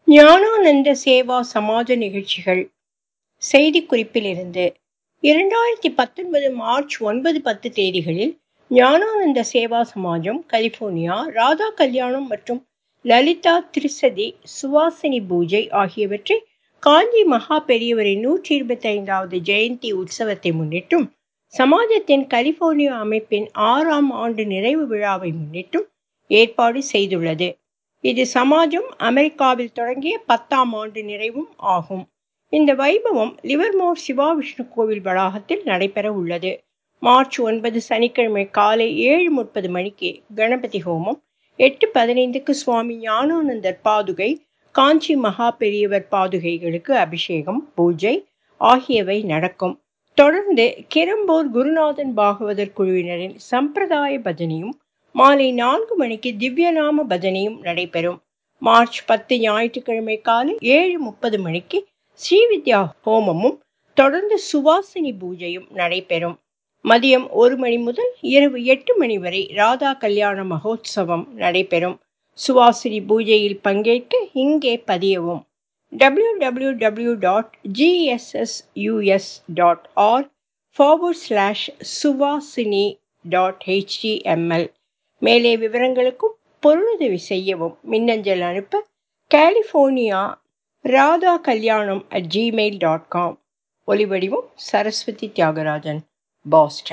ஞானானந்த சேவா சமாஜ நிகழ்ச்சிகள் செய்திக்குறிப்பிலிருந்து இரண்டாயிரத்தி பத்தொன்பது மார்ச் ஒன்பது பத்து தேதிகளில் ஞானானந்த சேவா சமாஜம் கலிபோர்னியா ராதா கல்யாணம் மற்றும் லலிதா திரிசதி சுவாசினி பூஜை ஆகியவற்றை காஞ்சி மகா பெரியவரின் நூற்றி இருபத்தி ஐந்தாவது ஜெயந்தி உற்சவத்தை முன்னிட்டும் சமாஜத்தின் கலிபோர்னியா அமைப்பின் ஆறாம் ஆண்டு நிறைவு விழாவை முன்னிட்டும் ஏற்பாடு செய்துள்ளது இது சமாஜம் அமெரிக்காவில் தொடங்கிய பத்தாம் ஆண்டு நிறைவும் ஆகும் இந்த வைபவம் லிவர்மோர் சிவா விஷ்ணு கோவில் வளாகத்தில் நடைபெற உள்ளது மார்ச் ஒன்பது சனிக்கிழமை காலை ஏழு முப்பது மணிக்கு கணபதி ஹோமம் எட்டு பதினைந்துக்கு சுவாமி ஞானானந்தர் பாதுகை காஞ்சி மகா பெரியவர் பாதுகைகளுக்கு அபிஷேகம் பூஜை ஆகியவை நடக்கும் தொடர்ந்து கிரம்போர் குருநாதன் பாகவதர் குழுவினரின் சம்பிரதாய பஜனையும் மாலை நான்கு மணிக்கு திவ்யநாம பஜனையும் நடைபெறும் மார்ச் பத்து ஞாயிற்றுக்கிழமை காலை ஏழு முப்பது மணிக்கு ஸ்ரீவித்யா ஹோமமும் தொடர்ந்து சுவாசினி பூஜையும் நடைபெறும் மதியம் ஒரு மணி முதல் இரவு எட்டு மணி வரை ராதா கல்யாண மகோத்சவம் நடைபெறும் சுவாசினி பூஜையில் பங்கேற்க இங்கே பதியவும் W W W dot GSSUS dot R forward slash Suvasini dot HTML மேலே விவரங்களுக்கும் பொருளுதவி செய்யவும் மின்னஞ்சல் அனுப்ப கலிஃபோர்னியா ராதா கல்யாணம் அட் ஜிமெயில் டாட் காம் ஒலிவடிவம் சரஸ்வதி தியாகராஜன் பாஸ்டன்